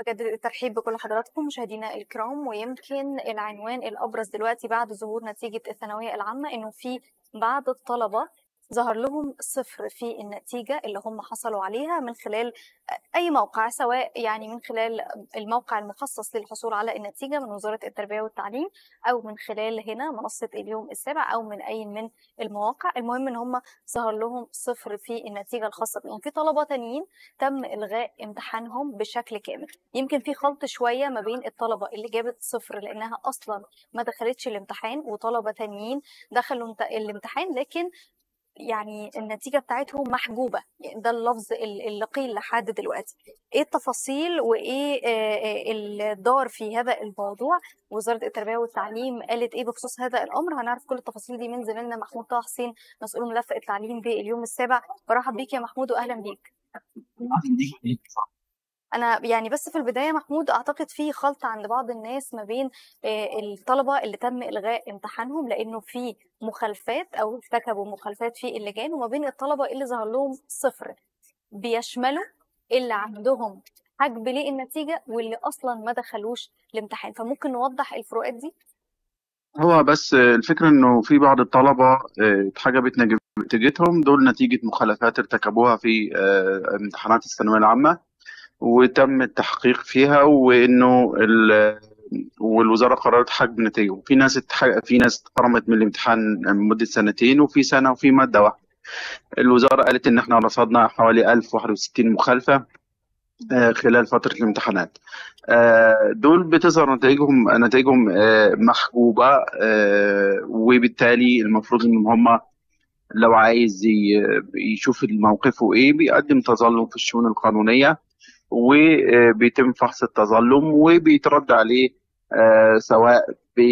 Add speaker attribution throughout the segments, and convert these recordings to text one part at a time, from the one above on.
Speaker 1: بجدد الترحيب بكل حضراتكم مشاهدينا الكرام ويمكن العنوان الابرز دلوقتي بعد ظهور نتيجه الثانويه العامه انه في بعض الطلبه ظهر لهم صفر في النتيجة اللي هم حصلوا عليها من خلال أي موقع سواء يعني من خلال الموقع المخصص للحصول على النتيجة من وزارة التربية والتعليم أو من خلال هنا منصة اليوم السابع أو من أي من المواقع المهم إن هم ظهر لهم صفر في النتيجة الخاصة بهم في طلبة تانيين تم إلغاء امتحانهم بشكل كامل يمكن في خلط شوية ما بين الطلبة اللي جابت صفر لأنها أصلا ما دخلتش الامتحان وطلبة تانيين دخلوا الامتحان لكن يعني النتيجه بتاعتهم محجوبه يعني ده اللفظ اللي قيل لحد دلوقتي ايه التفاصيل وايه اللي دار في هذا الموضوع وزاره التربيه والتعليم قالت ايه بخصوص هذا الامر هنعرف كل التفاصيل دي من زميلنا محمود طه حسين مسؤول ملف التعليم باليوم السابع برحب بيك يا محمود واهلا بيك انا يعني بس في البدايه محمود اعتقد في خلط عند بعض الناس ما بين الطلبه اللي تم الغاء امتحانهم لانه في مخالفات او ارتكبوا مخالفات في اللجان وما بين الطلبه اللي ظهر لهم صفر بيشملوا اللي عندهم حجب للنتيجه واللي اصلا ما دخلوش الامتحان فممكن نوضح الفروقات دي
Speaker 2: هو بس الفكرة إنه في بعض الطلبة اتحجبت نتيجتهم دول نتيجة مخالفات ارتكبوها في امتحانات الثانوية العامة وتم التحقيق فيها وانه والوزاره قررت حجب نتائجهم في ناس في ناس اتحرمت من الامتحان لمده سنتين وفي سنه وفي ماده واحده الوزاره قالت ان احنا رصدنا حوالي 1061 مخالفه خلال فتره الامتحانات دول بتظهر نتائجهم نتائجهم محجوبه وبالتالي المفروض ان هم لو عايز يشوف موقفه ايه بيقدم تظلم في الشؤون القانونيه وبيتم فحص التظلم وبيترد عليه سواء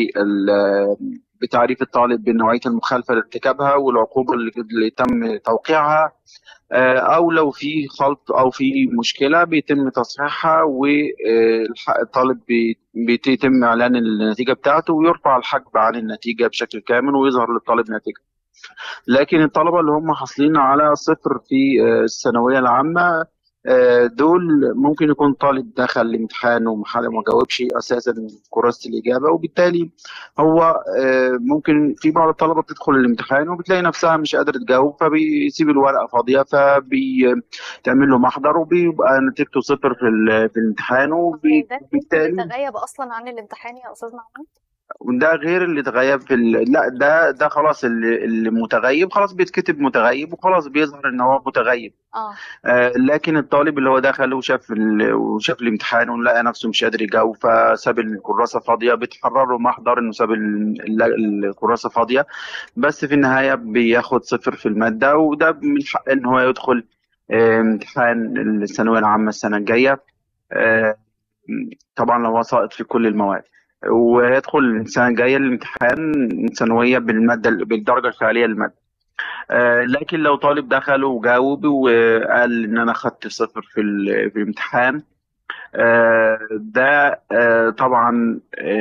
Speaker 2: بتعريف الطالب بنوعيه المخالفه اللي ارتكبها والعقوبه اللي تم توقيعها او لو في خلط او في مشكله بيتم تصحيحها والطالب بيتم اعلان النتيجه بتاعته ويرفع الحجب عن النتيجه بشكل كامل ويظهر للطالب نتيجه لكن الطلبه اللي هم حاصلين على صفر في الثانويه العامه دول ممكن يكون طالب دخل الامتحان وما جاوبش اساسا كراسه الاجابه وبالتالي هو ممكن في بعض الطلبه بتدخل الامتحان وبتلاقي نفسها مش قادره تجاوب فبيسيب الورقه فاضيه فبيتعمل له محضر وبيبقى نتيجته صفر في, في الامتحان
Speaker 1: وبالتالي تغيب اصلا عن الامتحان يا استاذ محمود
Speaker 2: وده غير اللي اتغيب في ال... لا ده ده خلاص اللي, اللي متغيب خلاص بيتكتب متغيب وخلاص بيظهر ان هو متغيب
Speaker 1: اه,
Speaker 2: آه لكن الطالب اللي هو دخل وشاف ال... وشاف الامتحان ولقى نفسه مش قادر يجاوب فساب الكراسه فاضيه بتحرر له محضر انه ساب ال... الكراسه فاضيه بس في النهايه بياخد صفر في الماده وده من حق ان هو يدخل آه امتحان الثانويه العامه السنه الجايه آه طبعا لو هو ساقط في كل المواد ويدخل السنه الجايه الامتحان ثانويه بالماده بالدرجه الفعليه للماده آه لكن لو طالب دخل وجاوب وقال ان انا خدت صفر في, في الامتحان آه ده آه طبعا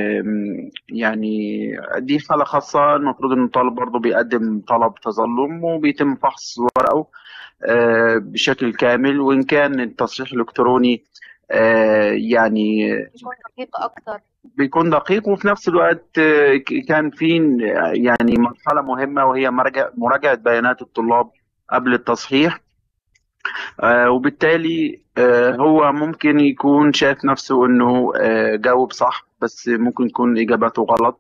Speaker 2: يعني دي حاله خاصه المفروض ان الطالب برضه بيقدم طلب تظلم وبيتم فحص ورقه بشكل كامل وان كان التصحيح الالكتروني يعني
Speaker 1: دقيق اكتر
Speaker 2: بيكون دقيق وفي نفس الوقت كان في يعني مرحله مهمه وهي مراجعه بيانات الطلاب قبل التصحيح وبالتالي هو ممكن يكون شايف نفسه انه جاوب صح بس ممكن يكون اجاباته غلط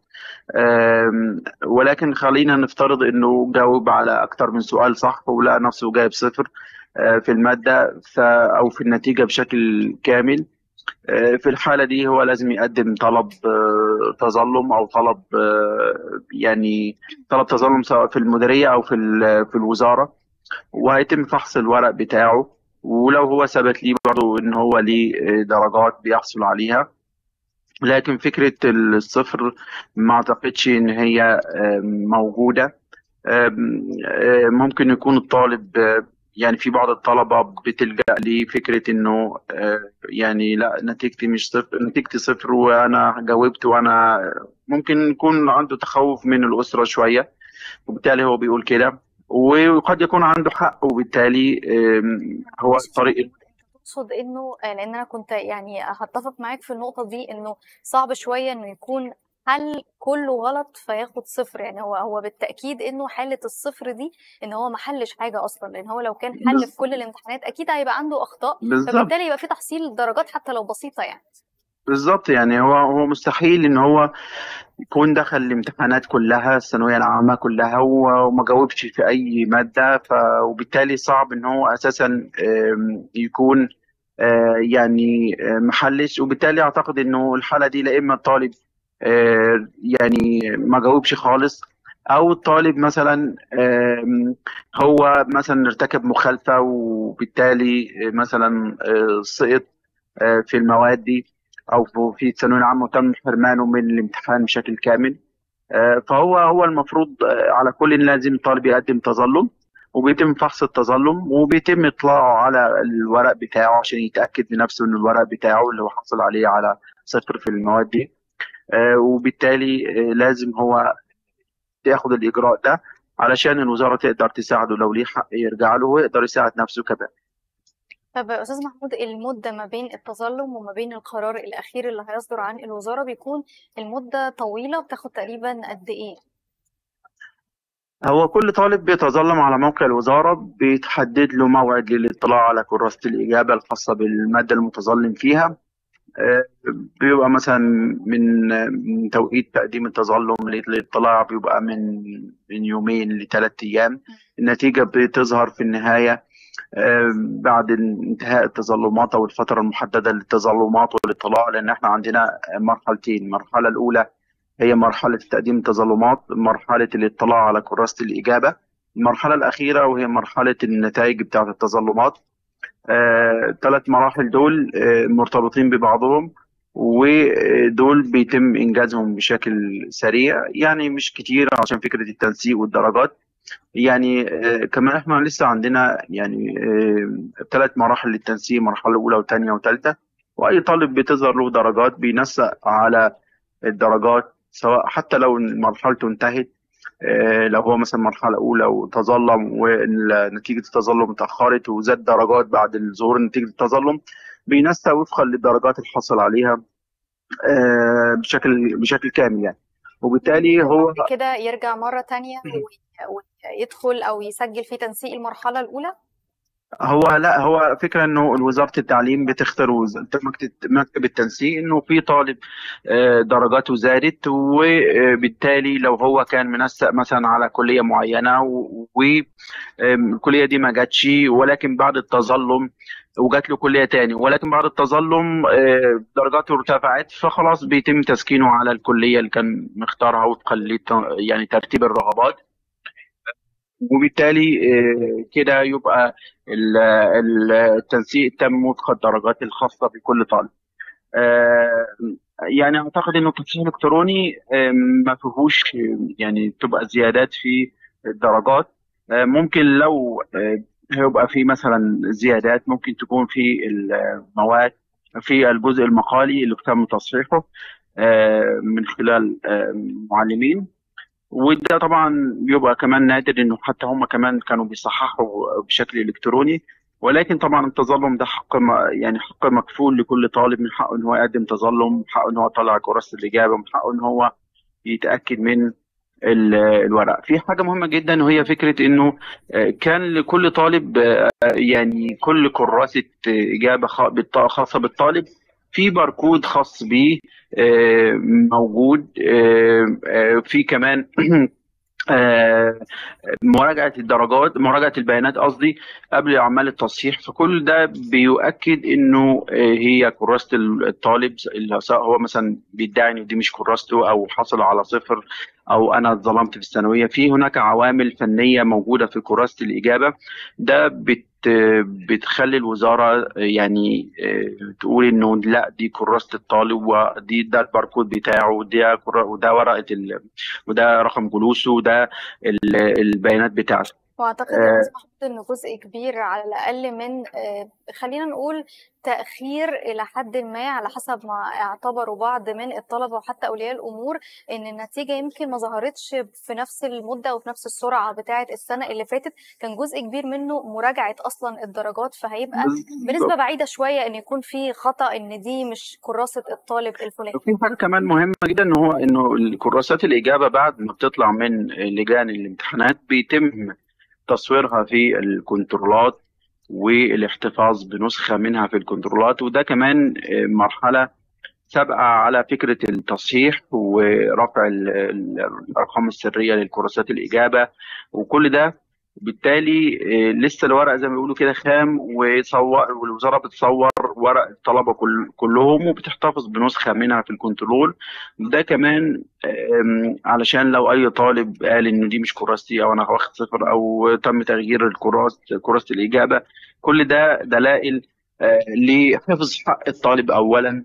Speaker 2: ولكن خلينا نفترض انه جاوب على اكثر من سؤال صح ولقى نفسه جايب صفر في الماده او في النتيجه بشكل كامل في الحالة دي هو لازم يقدم طلب تظلم أو طلب يعني طلب تظلم سواء في المديرية أو في في الوزارة وهيتم فحص الورق بتاعه ولو هو ثبت ليه برضه إن هو ليه درجات بيحصل عليها لكن فكرة الصفر ما أعتقدش إن هي موجودة ممكن يكون الطالب يعني في بعض الطلبة بتلجأ لفكرة إنه يعني لا نتيجتي مش صفر نتيجتي صفر وأنا جاوبت وأنا ممكن يكون عنده تخوف من الأسرة شوية وبالتالي هو بيقول كده وقد يكون عنده حق وبالتالي هو الطريق
Speaker 1: اقصد انه آه، لان انا كنت يعني هتفق معاك في النقطه دي انه صعب شويه انه يكون حل كله غلط فياخد صفر يعني هو هو بالتاكيد انه حاله الصفر دي ان هو ما حلش حاجه اصلا لان هو لو كان حل في كل الامتحانات اكيد هيبقى عنده اخطاء
Speaker 2: بالظبط
Speaker 1: فبالتالي يبقى في تحصيل درجات حتى لو بسيطه يعني
Speaker 2: بالظبط يعني هو هو مستحيل ان هو يكون دخل الامتحانات كلها الثانويه العامه كلها و- وما جاوبش في اي ماده ف وبالتالي صعب ان هو اساسا آم، يكون آه، يعني آه، محلش وبالتالي اعتقد انه الحاله دي لا اما الطالب آه، يعني ما جاوبش خالص او الطالب مثلا آم، هو مثلا ارتكب مخالفه وبالتالي آه، مثلا آه، سقط آه، في المواد دي او في في الثانويه العامه وتم حرمانه من الامتحان بشكل كامل آه، فهو هو المفروض آه، على كل لازم الطالب يقدم تظلم وبيتم فحص التظلم وبيتم اطلاعه على الورق بتاعه عشان يتاكد بنفسه ان الورق بتاعه اللي هو حصل عليه على صفر في المواد دي آه، وبالتالي آه، لازم هو ياخد الاجراء ده علشان الوزاره تقدر تساعده لو ليه حق يرجع له ويقدر يساعد نفسه كمان
Speaker 1: طب يا استاذ محمود المده ما بين التظلم وما بين القرار الاخير اللي هيصدر عن الوزاره بيكون المده طويله بتاخد تقريبا قد ايه
Speaker 2: هو كل طالب بيتظلم على موقع الوزارة بيتحدد له موعد للاطلاع على كراسة الإجابة الخاصة بالمادة المتظلم فيها آه، بيبقى مثلا من من توقيت تقديم التظلم للاطلاع بيبقى من من يومين لثلاث أيام النتيجة بتظهر في النهاية آه، بعد انتهاء التظلمات أو الفترة المحددة للتظلمات والاطلاع لأن احنا عندنا مرحلتين المرحلة الأولى هي مرحلة تقديم التظلمات مرحلة الاطلاع على كراسة الإجابة المرحلة الأخيرة وهي مرحلة النتائج بتاعة التظلمات ثلاث مراحل دول آه، مرتبطين ببعضهم ودول بيتم إنجازهم بشكل سريع يعني مش كتير عشان فكرة التنسيق والدرجات يعني آه، كمان احنا لسه عندنا يعني ثلاث مراحل للتنسيق مرحلة أولى وثانية وثالثة وأي طالب بتظهر له درجات بينسق على الدرجات سواء حتى لو مرحلته انتهت آه، لو هو مثلا مرحلة أولى وتظلم ونتيجة التظلم اتأخرت وزاد درجات بعد ظهور نتيجة التظلم بينسى وفقا للدرجات اللي حصل عليها آه، بشكل بشكل كامل يعني وبالتالي هو
Speaker 1: بعد كده يرجع مرة تانية وي- ويدخل أو يسجل في تنسيق المرحلة الأولى
Speaker 2: هو لا هو فكرة انه وزارة التعليم بتختار وز- مكتب مكتب التنسيق انه في طالب آه، درجاته زادت وبالتالي لو هو كان منسق مثلا على كلية معينة والكلية دي ما جاتش ولكن بعد التظلم وجات له كلية تاني ولكن بعد التظلم آه، درجاته ارتفعت فخلاص بيتم تسكينه على الكلية اللي كان مختارها وفقا لت- يعني ترتيب الرغبات وبالتالي آه، كده يبقى ال- ال- التنسيق تم وفق الدرجات الخاصة بكل طالب آه، يعني أعتقد إنه التصحيح الإلكتروني آه، ما فيهوش آه، يعني تبقى زيادات في الدرجات آه، ممكن لو آه، هيبقى في مثلا زيادات ممكن تكون في المواد في الجزء المقالي اللي تم تصحيحه آه، من خلال آه، معلمين وده طبعا بيبقى كمان نادر انه حتى هم كمان كانوا بيصححوا بشكل الكتروني ولكن طبعا التظلم ده حق ما يعني حق مكفول لكل طالب من حقه ان هو يقدم تظلم من حقه ان هو يطلع كراسة الاجابه من حقه ان هو يتاكد من ال- الورق في حاجه مهمه جدا وهي فكره انه آه، كان لكل طالب آه، يعني كل كراسه آه، اجابه خا- بالط- خاصه بالطالب في باركود خاص بيه آه، موجود آه، آه، في كمان آه، مراجعة الدرجات مراجعة البيانات قصدي قبل أعمال التصحيح فكل ده بيؤكد إنه آه، هي كراسة الطالب اللي سواء هو مثلا بيدعي إن دي مش كراسته أو حصل على صفر أو أنا اتظلمت في الثانوية في هناك عوامل فنية موجودة في كراسة الإجابة ده بت بتخلي الوزارة يعني آه، تقول إنه لا دي كراسة الطالب ودي ده الباركود بتاعه وده كرا- وده ورقة ال... وده رقم جلوسه وده ال- البيانات بتاعته
Speaker 1: واعتقد يا
Speaker 2: آه،
Speaker 1: استاذ محمود ان جزء كبير على الاقل من آه، خلينا نقول تاخير الى حد ما على حسب ما اعتبروا بعض من الطلبه وحتى اولياء الامور ان النتيجه يمكن ما ظهرتش في نفس المده وفي نفس السرعه بتاعه السنه اللي فاتت كان جزء كبير منه مراجعه اصلا الدرجات فهيبقى بنسبه
Speaker 2: بالظبط
Speaker 1: بعيده شويه ان يكون في خطا ان دي مش كراسه الطالب الفلاني
Speaker 2: في حاجة كمان مهمة جدا ان هو انه الكراسات الإجابة بعد ما بتطلع من لجان الامتحانات بيتم تصويرها في الكنترولات والاحتفاظ بنسخة منها في الكنترولات وده كمان آه، مرحلة سابقة على فكرة التصحيح ورفع ال- ال- الأرقام السرية للكراسات الإجابة وكل ده بالتالي آه، لسه الورق زي ما بيقولوا كده خام وصور والوزارة بتصور ورق الطلبة كل كلهم وبتحتفظ بنسخة منها في الكنترول ده كمان آم، علشان لو أي طالب قال إن دي مش كراستي أو أنا واخد صفر أو تم تغيير الكراس كراسة الإجابة كل ده دلائل آه، لحفظ حق الطالب أولا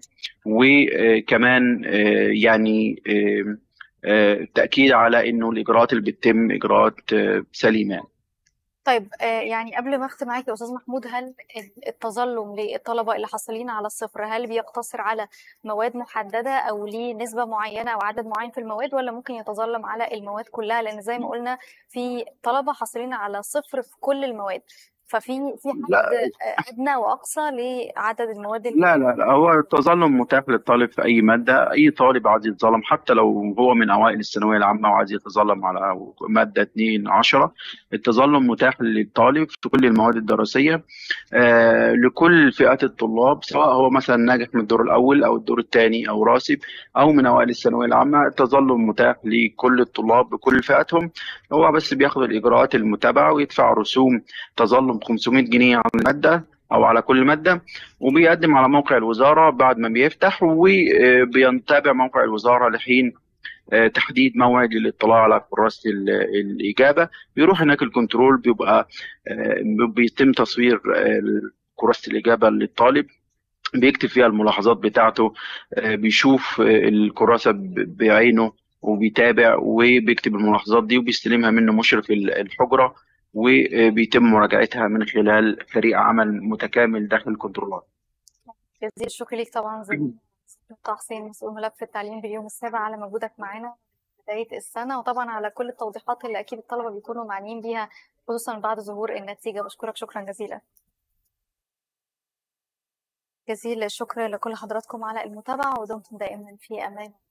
Speaker 2: وكمان آه، يعني آه، آه، التأكيد على إنه الإجراءات اللي بتتم إجراءات آه، سليمة
Speaker 1: طيب آه، يعني قبل ما اختم معاك يا استاذ محمود هل التظلم للطلبه اللي حاصلين على الصفر هل بيقتصر على مواد محدده او ليه نسبه معينه او عدد معين في المواد ولا ممكن يتظلم على المواد كلها لان زي ما قلنا في طلبه حاصلين على صفر في كل المواد ففي في
Speaker 2: لا
Speaker 1: حد آه، ادنى واقصى لعدد المواد اللي
Speaker 2: لا لا لا هو التظلم متاح للطالب في أي مادة أي طالب عايز يتظلم حتى لو هو من أوائل الثانوية العامة وعايز يتظلم على مادة 2 10 التظلم متاح للطالب في كل المواد الدراسية آه، لكل فئات الطلاب سواء هو مثلا ناجح من الدور الأول أو الدور الثاني أو راسب أو من أوائل الثانوية العامة التظلم متاح لكل الطلاب بكل فئاتهم هو بس بياخد الإجراءات المتبعة ويدفع رسوم تظلم 500 جنيه على المادة أو على كل مادة وبيقدم على موقع الوزارة بعد ما بيفتح وبيتابع موقع الوزارة لحين آه، تحديد موعد للاطلاع على كراسة ال- الإجابة بيروح هناك الكنترول بيبقى آه، بيتم تصوير آه، كراسة الإجابة للطالب بيكتب فيها الملاحظات بتاعته آه، بيشوف آه، الكراسة ب- بعينه وبيتابع وبيكتب الملاحظات دي وبيستلمها منه مشرف ال- الحجرة وبيتم مراجعتها من خلال فريق عمل متكامل داخل الكنترولات
Speaker 1: جزيل الشكر ليك طبعا زميلي طه حسين مسؤول ملف التعليم باليوم السابع على مجهودك معانا بداية السنة وطبعا على كل التوضيحات اللي أكيد الطلبة بيكونوا معنيين بيها خصوصا بعد ظهور النتيجة بشكرك شكرا جزيلا جزيل الشكر لكل حضراتكم على المتابعة ودمتم دائما في أمان